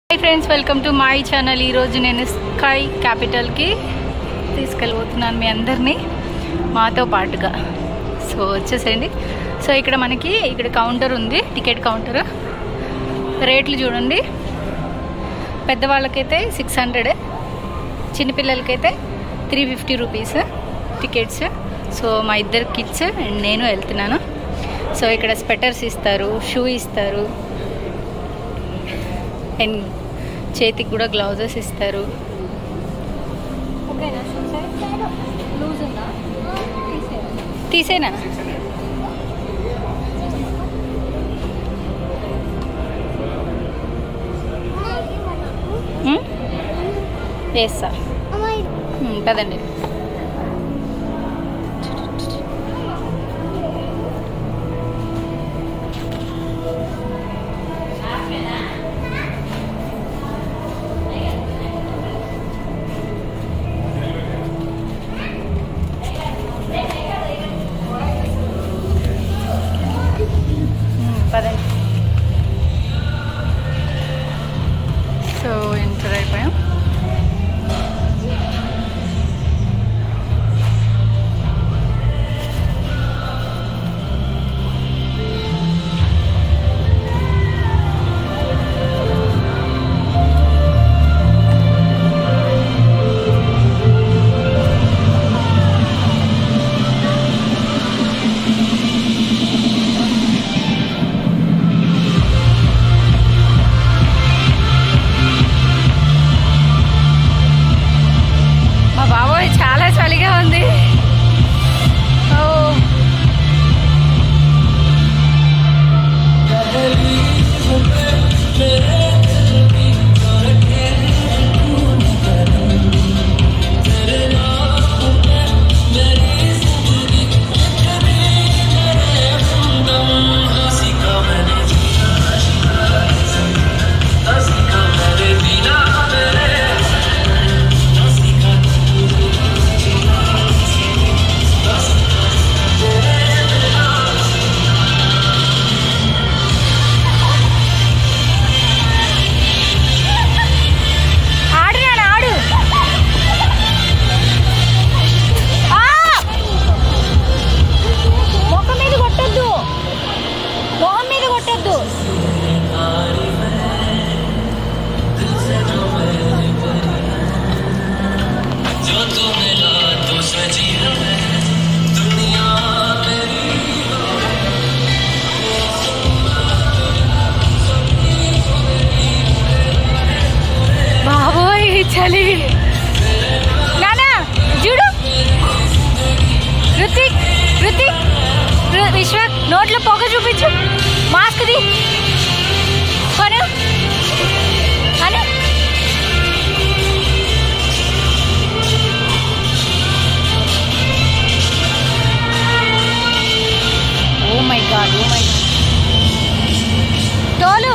High friends welcome to my channel ఈరోజు నేను sky క్యాపిటల్కి తీసుకెళ్ళిపోతున్నాను మీ అందరినీ మాతో పాటుగా సో వచ్చేసేయండి సో ఇక్కడ మనకి ఇక్కడ కౌంటర్ ఉంది టికెట్ కౌంటర్ రేట్లు చూడండి పెద్దవాళ్ళకైతే సిక్స్ హండ్రెడ్ చిన్నపిల్లలకైతే three fifty rupees tickets so మా ఇద్దరు కిడ్స్ అండ్ నేను వెళ్తున్నాను సో ఇక్కడ స్వెటర్స్ ఇస్తారు షూ ఇస్తారు అండ్ చేతికి కూడా గ్లౌజెస్ ఇస్తారు తీసేనా ఉమ్? వేస్తా ఉమ్, పదండి ఉమ్, పదండి సో ఎంటర్ అయిపోయాం మా బాబోయ్ చాలా చలిగా ఉంది ఓ ఆడు నాన్న, ఆడు ఆ! మొఖం మీద కొట్టొద్దు మొహం మీద కొట్టొద్దు जो तू मिला तो सजी है दुनिया मेरी బాబోయ్ చలి నానా చూడు రుతిక్ రుతిక్ రు- విశ్వ నోట్లో పొగ చూపించు మాస్క్ ది కొను అను oh my god oh my తోలు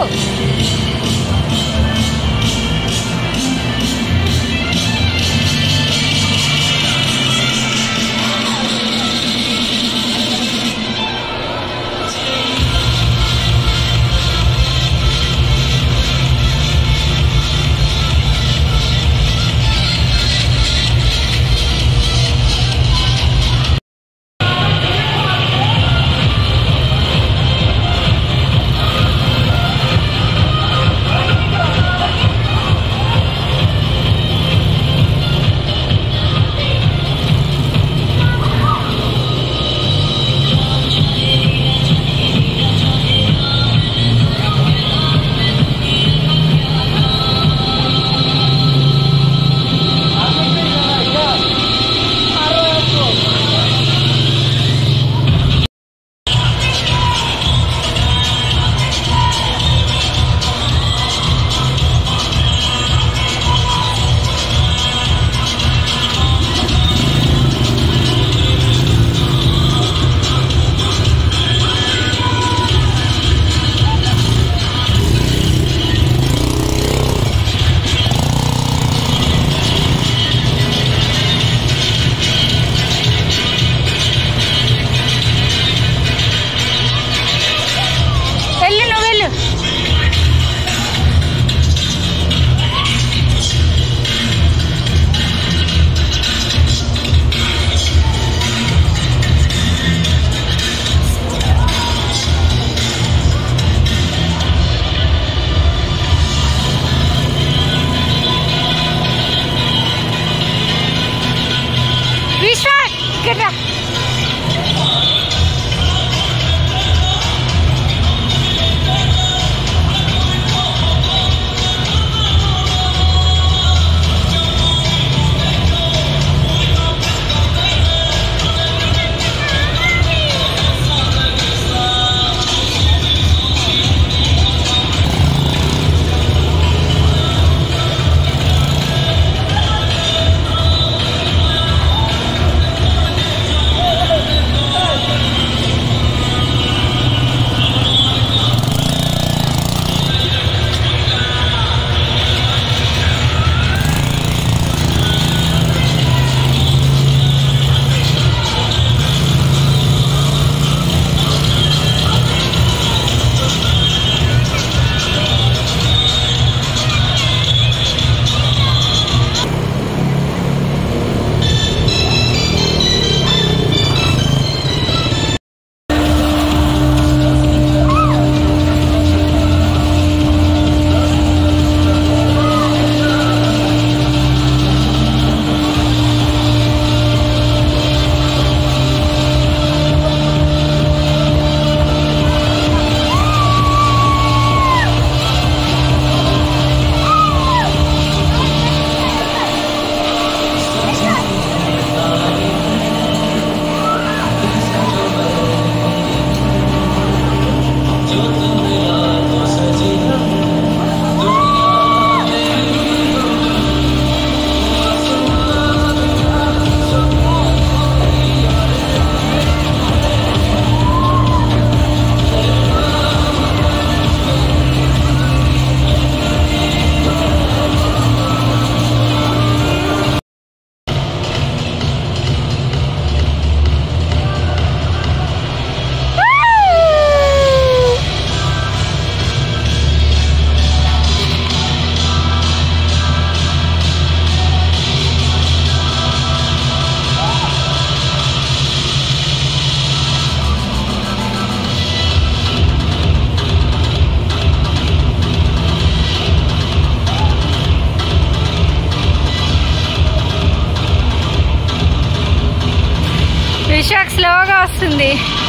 వస్తుంది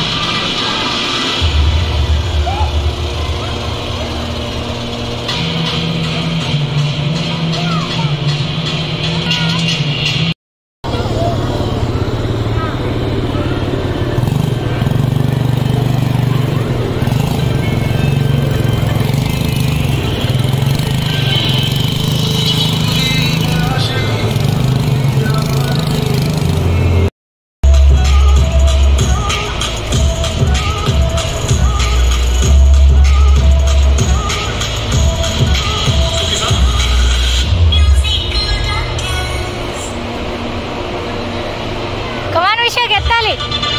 కమాన్ విషయకి ఎత్తాలి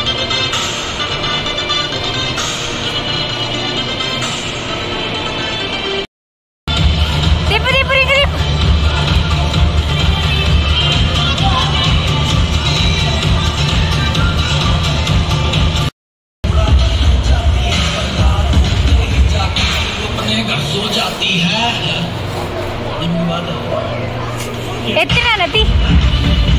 తిప్పు తిప్పు రింగు తిప్పు अपने घर सो जाती है ये भी बात है ఎత్తినా నది